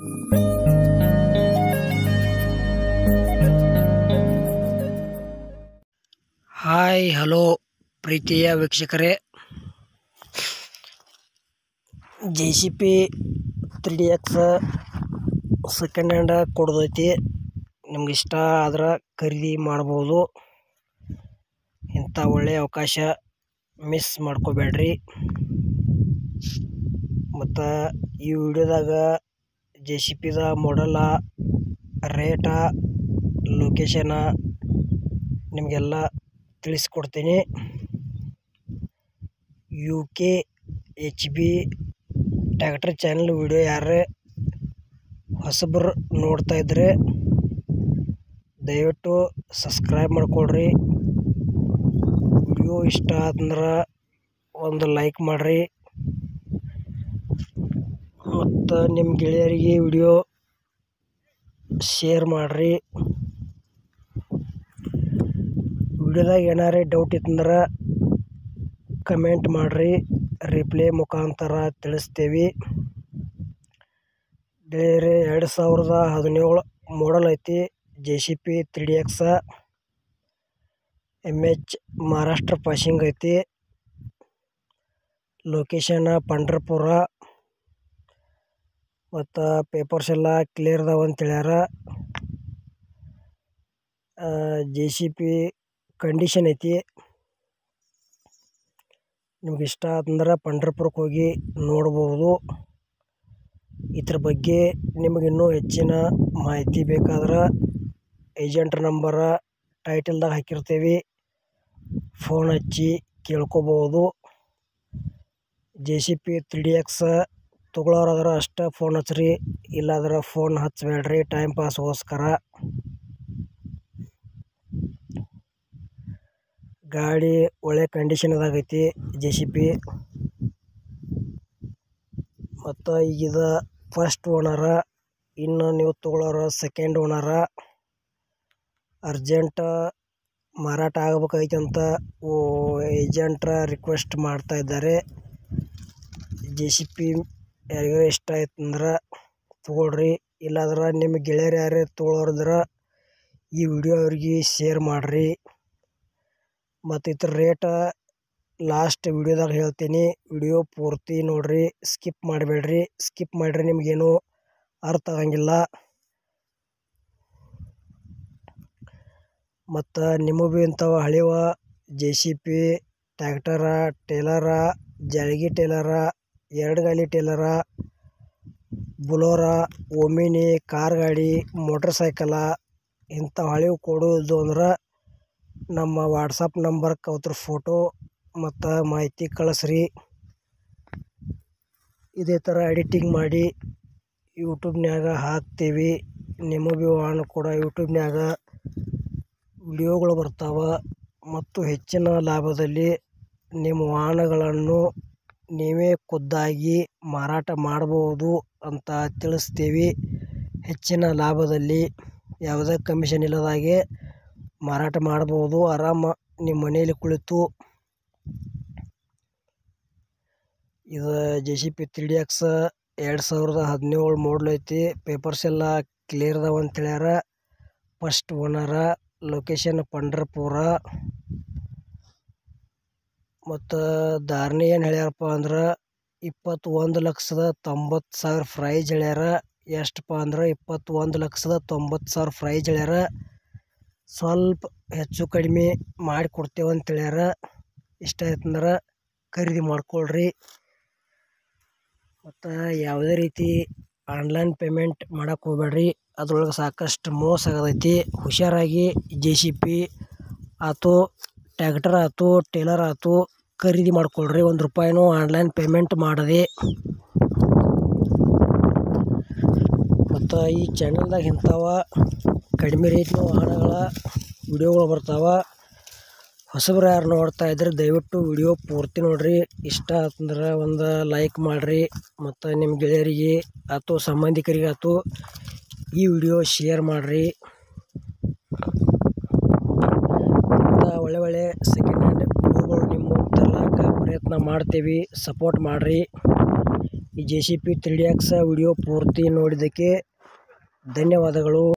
hi hello ಪ್ರೀತಿಯ ವೀಕ್ಷಕರೇ J C P three D X second hand ಕೊಡೋದೈತಿ ನಿಮ್ಗೆ ಇಷ್ಟ ಆದ್ರೆ ಖರೀದಿ ಮಾಡ್ಬೋದು ಇಂಥ ಒಳ್ಳೆಯ ಅವಕಾಶ ಮಿಸ್ ಮಾಡ್ಕೋಬೇಡ್ರಿ ಮತ್ತು ಈ ವಿಡಿಯೋದಾಗ ಜೆ ಸಿ ಪಿದ ಮಾಡಲ ರೇಟ ಲೊಕೇಶನ ನಿಮಗೆಲ್ಲ ತಿಳಿಸ್ಕೊಡ್ತೀನಿ U K H B tractor channel video ಯಾರೇ ಹೊಸಬ್ರು ನೋಡ್ತಾ ಇದ್ದರೆ ದಯವಿಟ್ಟು ಸಬ್ಸ್ಕ್ರೈಬ್ ಮಾಡ್ಕೊಳ್ರಿ ವಿಡಿಯೋ ಇಷ್ಟ ಆದ್ರೆ ಒಂದು ಲೈಕ್ ಮಾಡಿರಿ ಮತ್ತು ನಿಮ್ಮ ಗೆಳೆಯರಿಗೆ ವಿಡಿಯೋ ಶೇರ್ ಮಾಡಿರಿ ವಿಡಿಯೋದಾಗ ಏನಾರೇ ಡೌಟ್ ಇತ್ತಂದ್ರೆ ಕಮೆಂಟ್ ಮಾಡಿರಿ ರಿಪ್ಲೈ ಮುಖಾಂತರ ತಿಳಿಸ್ತೇವೆ ಬೇರೆ ಎರಡು ಸಾವಿರದ ಹದಿನೇಳು ಮಾಡಲ್ ಐತಿ J C P three D X M H Maharashtra passing ಐತಿ ಲೊಕೇಶನ್ ಪಂಡ್ರಪುರ ಮತ್ತು ಪೇಪರ್ಸ್ ಎಲ್ಲ ಕ್ಲಿಯರ್ ಅದಾವ ಅಂತ ಹೇಳ್ಯಾರ ಜೆ ಸಿ ಪಿ ಕಂಡೀಷನ್ ಐತಿ ನಿಮ್ಗೆ ಇಷ್ಟ ಆತಂದ್ರೆ ಪಂಡ್ರಪುರಕ್ಕೆ ಹೋಗಿ ನೋಡ್ಬೋದು ಇದ್ರ ಬಗ್ಗೆ ನಿಮಗೆ ಇನ್ನೂ ಹೆಚ್ಚಿನ ಮಾಹಿತಿ ಬೇಕಾದ್ರೆ ಏಜೆಂಟ್ರ ನಂಬರ ಟೈಟಲ್ದಾಗ ಹಾಕಿರ್ತೀವಿ ಫೋನ್ ಹಚ್ಚಿ ಕೇಳ್ಕೊಬೋದು J C P three D X ತೊಗೊಳೋರಾದ್ರೆ ಅಷ್ಟೇ ಫೋನ್ ಹಚ್ಚ್ರಿ ಇಲ್ಲಾದ್ರೆ ಫೋನ್ ಹಚ್ಚಬೇಡ್ರಿ ಟೈಮ್ ಪಾಸ್ಗೋಸ್ಕರ ಗಾಡಿ ಒಳ್ಳೆ ಕಂಡೀಷನ್ದಾಗ ಐತಿ ಜೆ ಸಿ ಪಿ ಮತ್ತು ಈಗ ಫಸ್ಟ್ ಓನರ ಇನ್ನು ನೀವು ತೊಗೊಳೋರು ಸೆಕೆಂಡ್ ಓನರ ಅರ್ಜೆಂಟ್ ಮಾರಾಟ ಆಗಬೇಕೈತಿ ಅಂತ ಓ ಏಜೆಂಟ್ರ ರಿಕ್ವೆಸ್ಟ್ ಮಾಡ್ತಾ ಇದ್ದಾರೆ ಜೆ ಸಿ ಪಿ ಯಾರಿಗಾರ ಇಷ್ಟ ಆಯ್ತಂದ್ರೆ ತೊಗೊಳ್ರಿ ಇಲ್ಲಾದ್ರೆ ನಿಮ್ಮ ಗೆಳೆಯರು ಯಾರೇ ತೊಗೊಳೋರಿದ್ರೆ ಈ ವಿಡಿಯೋ ಅವ್ರಿಗೆ ಶೇರ್ ಮಾಡಿರಿ ಮತ್ತು ಇದ್ರ ರೇಟ ಲಾಸ್ಟ್ ವಿಡಿಯೋದಾಗ ಹೇಳ್ತೀನಿ ವಿಡಿಯೋ ಪೂರ್ತಿ ನೋಡಿರಿ ಸ್ಕಿಪ್ ಮಾಡಬೇಡ್ರಿ ಸ್ಕಿಪ್ ಮಾಡಿರಿ ನಿಮಗೇನು ಅರ್ಥ ಆಗಂಗಿಲ್ಲ ಮತ್ತು ನಿಮಗೂ ಭೀ ಇಂಥವು ಹಳಿವ J C P tractor trailer ಜಾಳ್ಗಿ ಟೇಲರ ಎರಡು ಗಾಲಿ ಟೇಲರ ಬುಲೋರ ಓಮಿನಿ ಕಾರ್ ಗಾಡಿ ಮೋಟ್ರ್ ಸೈಕಲ ಇಂಥ ಹಳಿವು ಕೊಡೋದು ಅಂದ್ರೆ ನಮ್ಮ ವಾಟ್ಸಪ್ ನಂಬರ್ಗೆ ಅವ್ರ ಫೋಟೋ ಮತ್ತು ಮಾಹಿತಿ ಕಳಿಸ್ರಿ ಇದೇ ಥರ ಎಡಿಟಿಂಗ್ ಮಾಡಿ ಯೂಟ್ಯೂಬ್ನ್ಯಾಗ ಹಾಕ್ತೀವಿ ನಿಮಗೆ ಭೀ ವಾಹನ ಕೂಡ ಯೂಟ್ಯೂಬ್ನ್ಯಾಗ ವಿಡಿಯೋಗಳು ಬರ್ತಾವೆ ಮತ್ತು ಹೆಚ್ಚಿನ ಲಾಭದಲ್ಲಿ ನಿಮ್ಮ ವಾಹನಗಳನ್ನು ನೀವೇ ಖುದ್ದಾಗಿ ಮಾರಾಟ ಮಾಡ್ಬೋದು ಅಂತ ತಿಳಿಸ್ತೀವಿ ಹೆಚ್ಚಿನ ಲಾಭದಲ್ಲಿ ಯಾವುದೇ ಕಮಿಷನ್ ಇಲ್ಲದಾಗೆ ಮಾರಾಟ ಮಾಡ್ಬೋದು ಆರಾಮ ನಿಮ್ಮ ಮನೆಯಲ್ಲಿ ಕುಳಿತು ಇದು J C P three D X ಎರಡು ಸಾವಿರದ ಹದಿನೇಳು ಮಾಡಲ್ ಐತಿ ಪೇಪರ್ಸ್ ಎಲ್ಲ ಕ್ಲಿಯರ್ ಅದಾವ ಅಂತ ಹೇಳ್ಯಾರ ಫಸ್ಟ್ ಓನರ ಲೊಕೇಶನ್ ಪಂಡ್ರಪುರ ಮತ್ತು ಧಾರಣೆ ಏನು ಹೇಳ್ಯಾರಪ್ಪ ಅಂದ್ರೆ ಇಪ್ಪತ್ತೊಂದು ಲಕ್ಷದ ತೊಂಬತ್ತು ಸಾವಿರ ಪ್ರೈಜ್ ಹೇಳ್ಯಾರ ಎಷ್ಟಪ್ಪ ಅಂದ್ರೆ ಇಪ್ಪತ್ತೊಂದು ಲಕ್ಷದ ತೊಂಬತ್ತು ಸಾವಿರ ಪ್ರೈಜ್ ಹೇಳ್ಯಾರ ಸ್ವಲ್ಪ ಹೆಚ್ಚು ಕಡಿಮೆ ಮಾಡಿ ಕೊಡ್ತೇವೆ ಅಂತ ಹೇಳ್ಯಾರ ಇಷ್ಟ ಆಯ್ತಂದ್ರೆ ಖರೀದಿ ಮಾಡ್ಕೊಳ್ರಿ ಮತ್ತು ಯಾವುದೇ ರೀತಿ ಆನ್ಲೈನ್ ಪೇಮೆಂಟ್ ಮಾಡಕ್ಕೆ ಹೋಗ್ಬೇಡ್ರಿ ಅದ್ರೊಳಗೆ ಸಾಕಷ್ಟು ಮೋಸ ಆಗದೈತಿ ಹುಷಾರಾಗಿ ಜೆ ಸಿ ಪಿ ಆಯ್ತು ಟ್ಯಾಕ್ಟರ್ ಆಯ್ತು ಟೇಲರ್ ಆಯ್ತು ಖರೀದಿ ಮಾಡ್ಕೊಳ್ರಿ ಒಂದು ರೂಪಾಯಿನೂ ಆನ್ಲೈನ್ ಪೇಮೆಂಟ್ ಮಾಡದೆ ಮತ್ತು ಈ ಚಾನಲ್ದಾಗ ಇಂಥವ ಕಡಿಮೆ ರೇಟ್ನ ವಾಹನಗಳ ವಿಡಿಯೋಗಳು ಬರ್ತಾವೆ ಹೊಸಬ್ರು ಯಾರು ನೋಡ್ತಾ ಇದ್ರೆ ದಯವಿಟ್ಟು ವಿಡಿಯೋ ಪೂರ್ತಿ ನೋಡಿರಿ ಇಷ್ಟ ಆತಂದ್ರೆ ಒಂದು ಲೈಕ್ ಮಾಡಿರಿ ಮತ್ತು ನಿಮ್ಮ ಗೆಳೆಯರಿಗೆ ಆಯ್ತು ಸಂಬಂಧಿಕರಿಗೆ ಆಯ್ತು ಈ ವಿಡಿಯೋ ಶೇರ್ ಮಾಡಿರಿ ಇಂಥ ಒಳ್ಳೆ ಒಳ್ಳೆ ಸೆಕೆಂಡ್ ಹ್ಯಾಂಡ್ ವಿಡಿಯೋಗಳು ನಿಮ್ಮ ತರ್ಲಾಕ ಪ್ರಯತ್ನ ಮಾಡ್ತೀವಿ ಸಪೋರ್ಟ್ ಮಾಡಿರಿ ಈ J C P three D X video ಪೂರ್ತಿ ನೋಡಿದ್ದಕ್ಕೆ ಧನ್ಯವಾದಗಳು